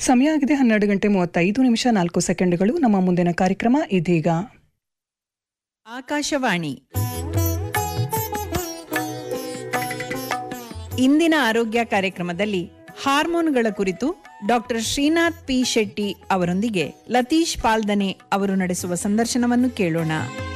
ಸಮಯ ಆಗಿದೆ ಹನ್ನೆರಡು ಗಂಟೆ ಮೂವತ್ತೈದು ನಿಮಿಷ ನಾಲ್ಕು ಸೆಕೆಂಡ್ಗಳು ನಮ್ಮ ಮುಂದಿನ ಕಾರ್ಯಕ್ರಮ ಇದೀಗ ಆಕಾಶವಾಣಿ ಇಂದಿನ ಆರೋಗ್ಯ ಕಾರ್ಯಕ್ರಮದಲ್ಲಿ ಹಾರ್ಮೋನ್ಗಳ ಕುರಿತು ಡಾಕ್ಟರ್ ಶ್ರೀನಾಥ್ ಪಿ ಶೆಟ್ಟಿ ಅವರೊಂದಿಗೆ ಲತೀಶ್ ಪಾಲ್ದನೆ ಅವರು ನಡೆಸುವ ಸಂದರ್ಶನವನ್ನು ಕೇಳೋಣ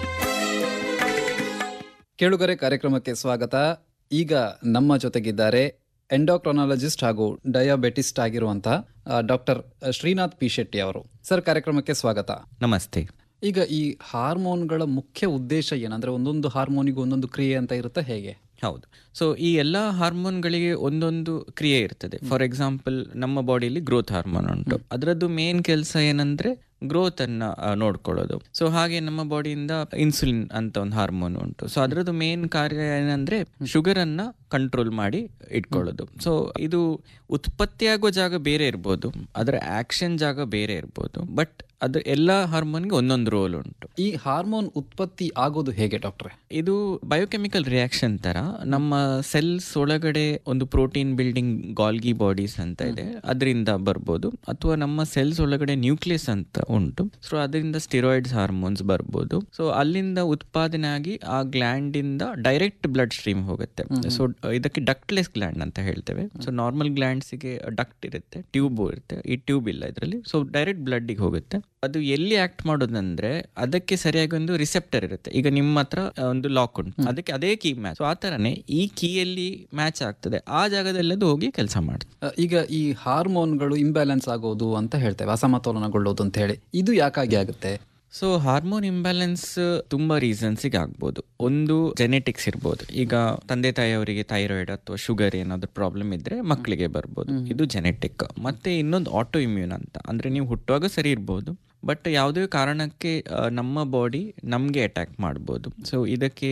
ಕೇಳುಗರೆ ಕಾರ್ಯಕ್ರಮಕ್ಕೆ ಸ್ವಾಗತ ಈಗ ನಮ್ಮ ಜೊತೆಗಿದ್ದಾರೆ ಎಂಡೋಕ್ರೊನಾಲಜಿಸ್ಟ್ ಹಾಗೂ ಡಯಾಬೆಟಿಸ್ಟ್ ಆಗಿರುವಂತಹ ಡಾಕ್ಟರ್ ಶ್ರೀನಾಥ್ ಪಿ ಶೆಟ್ಟಿ ಅವರು ಸರ್ ಕಾರ್ಯಕ್ರಮಕ್ಕೆ ಸ್ವಾಗತ ನಮಸ್ತೆ ಈಗ ಈ ಹಾರ್ಮೋನ್ಗಳ ಮುಖ್ಯ ಉದ್ದೇಶ ಏನಂದ್ರೆ ಒಂದೊಂದು ಹಾರ್ಮೋನಿಗೂ ಒಂದೊಂದು ಕ್ರಿಯೆ ಅಂತ ಇರುತ್ತೆ ಹೇಗೆ ಹೌದು ಸೊ ಈ ಎಲ್ಲ ಹಾರ್ಮೋನ್ಗಳಿಗೆ ಒಂದೊಂದು ಕ್ರಿಯೆ ಇರ್ತದೆ ಫಾರ್ ಎಕ್ಸಾಂಪಲ್ ನಮ್ಮ ಬಾಡಿಯಲ್ಲಿ ಗ್ರೋತ್ ಹಾರ್ಮೋನ್ ಉಂಟು ಅದರದ್ದು ಮೇನ್ ಕೆಲಸ ಏನಂದ್ರೆ ಗ್ರೋತ್ ಅನ್ನ ಆ, ನೋಡ್ಕೊಳ್ಳೋದು ಸೊ ಹಾಗೆ ನಮ್ಮ ಬಾಡಿಯಿಂದ ಇನ್ಸುಲಿನ್ ಅಂತ ಒಂದು ಹಾರ್ಮೋನ್ ಉಂಟು ಸೊ ಅದರದ್ದು ಮೇನ್ ಕಾರ್ಯ ಏನಂದ್ರೆ ಶುಗರ್ ಅನ್ನ ಕಂಟ್ರೋಲ್ ಮಾಡಿ ಇಟ್ಕೊಳ್ಳೋದು ಸೊ ಇದು ಉತ್ಪತ್ತಿಯಾಗೋ ಜಾಗ ಬೇರೆ ಇರ್ಬೋದು ಅದರ ಆಕ್ಷನ್ ಜಾಗ ಬೇರೆ ಇರ್ಬೋದು ಬಟ್ ಅದು ಎಲ್ಲ ಹಾರ್ಮೋನ್ಗೆ ಒಂದೊಂದು ರೋಲ್ ಉಂಟು ಈ ಹಾರ್ಮೋನ್ ಉತ್ಪತ್ತಿ ಆಗೋದು ಹೇಗೆ ಡಾಕ್ಟ್ರೆ ಇದು ಬಯೋಕೆಮಿಕಲ್ ರಿಯಾಕ್ಷನ್ ತರ ನಮ್ಮ ಸೆಲ್ಸ್ ಒಳಗಡೆ ಒಂದು ಪ್ರೋಟೀನ್ ಬಿಲ್ಡಿಂಗ್ ಗಾಲ್ಗಿ ಬಾಡೀಸ್ ಅಂತ ಇದೆ ಅದರಿಂದ ಬರ್ಬೋದು ಅಥವಾ ನಮ್ಮ ಸೆಲ್ಸ್ ಒಳಗಡೆ ನ್ಯೂಕ್ಲಿಯಸ್ ಅಂತ ಉಂಟು ಸೊ ಅದರಿಂದ ಸ್ಟಿರಾಯ್ಡ್ಸ್ ಹಾರ್ಮೋನ್ಸ್ ಬರ್ಬೋದು ಸೊ ಅಲ್ಲಿಂದ ಉತ್ಪಾದನೆ ಆಗಿ ಆ ಗ್ಲ್ಯಾಂಡ್ ಇಂದ ಡೈರೆಕ್ಟ್ ಬ್ಲಡ್ ಸ್ಟ್ರೀಮ್ ಹೋಗುತ್ತೆ ಸೊ ಇದಕ್ಕೆ ಡಕ್ಟ್ಲೆಸ್ ಗ್ಲ್ಯಾಂಡ್ ಅಂತ ಹೇಳ್ತೇವೆ ಸೊ ನಾರ್ಮಲ್ ಗ್ಲ್ಯಾಂಡ್ಸ್ಗೆ ಡಕ್ಟ್ ಇರುತ್ತೆ ಟ್ಯೂಬ್ ಇರುತ್ತೆ ಈ ಟ್ಯೂಬ್ ಇಲ್ಲ ಇದರಲ್ಲಿ ಸೊ ಡೈರೆಕ್ಟ್ ಬ್ಲಡ್ಗೆ ಹೋಗುತ್ತೆ ಅದು ಎಲ್ಲಿ ಆಕ್ಟ್ ಮಾಡೋದಂದ್ರೆ ಅದಕ್ಕೆ ಸರಿಯಾಗಿ ಒಂದು ರಿಸೆಪ್ಟರ್ ಇರುತ್ತೆ ಈಗ ನಿಮ್ಮ ಹತ್ರ ಆ, ಒಂದು ಲಾಕ್ ಉಂಟು ಅದಕ್ಕೆ ಅದೇ ಕೀ ಮ್ಯಾಚ್ ಆ ತರನೇ ಈ ಕೀಯಲ್ಲಿ ಮ್ಯಾಚ್ ಆಗ್ತದೆ ಆ ಜಾಗದಲ್ಲಿ ಅದು ಹೋಗಿ ಕೆಲಸ ಮಾಡುತ್ತೆ ಅ, ಈಗ ಈ ಹಾರ್ಮೋನ್ಗಳು ಇಂಬ್ಯಾಲೆನ್ಸ್ ಆಗೋದು ಅಂತ ಹೇಳ್ತೇವೆ ಅಸಮತೋಲನಗೊಳ್ಳೋದು ಅಂತ ಹೇಳಿ ಇದು ಯಾಕಾಗಿ ಆಗುತ್ತೆ ಸೊ ಹಾರ್ಮೋನ್ ಇಂಬ್ಯಾಲೆನ್ಸ್ ತುಂಬಾ ರೀಸನ್ಸಿಗೆ ಆಗ್ಬೋದು ಒಂದು ಜೆನೆಟಿಕ್ಸ್ ಇರ್ಬೋದು ಈಗ ತಂದೆ ತಾಯಿಯವರಿಗೆ ಥೈರಾಯ್ಡ್ ಅಥವಾ ಶುಗರ್ ಏನಾದ್ರು ಪ್ರಾಬ್ಲಮ್ ಇದ್ರೆ ಮಕ್ಕಳಿಗೆ ಬರ್ಬೋದು ಇದು ಜೆನೆಟಿಕ್ ಮತ್ತೆ ಇನ್ನೊಂದು ಆಟೋ ಇಮ್ಯೂನ್ ಅಂತ ಅಂದ್ರೆ ನೀವು ಹುಟ್ಟುವಾಗ ಸರಿ ಇರ್ಬೋದು ಬಟ್ ಯಾವುದೇ ಕಾರಣಕ್ಕೆ ಆ, ನಮ್ಮ ಬಾಡಿ ನಮಗೆ ಅಟ್ಯಾಕ್ ಮಾಡ್ಬೋದು ಸೊ ಇದಕ್ಕೆ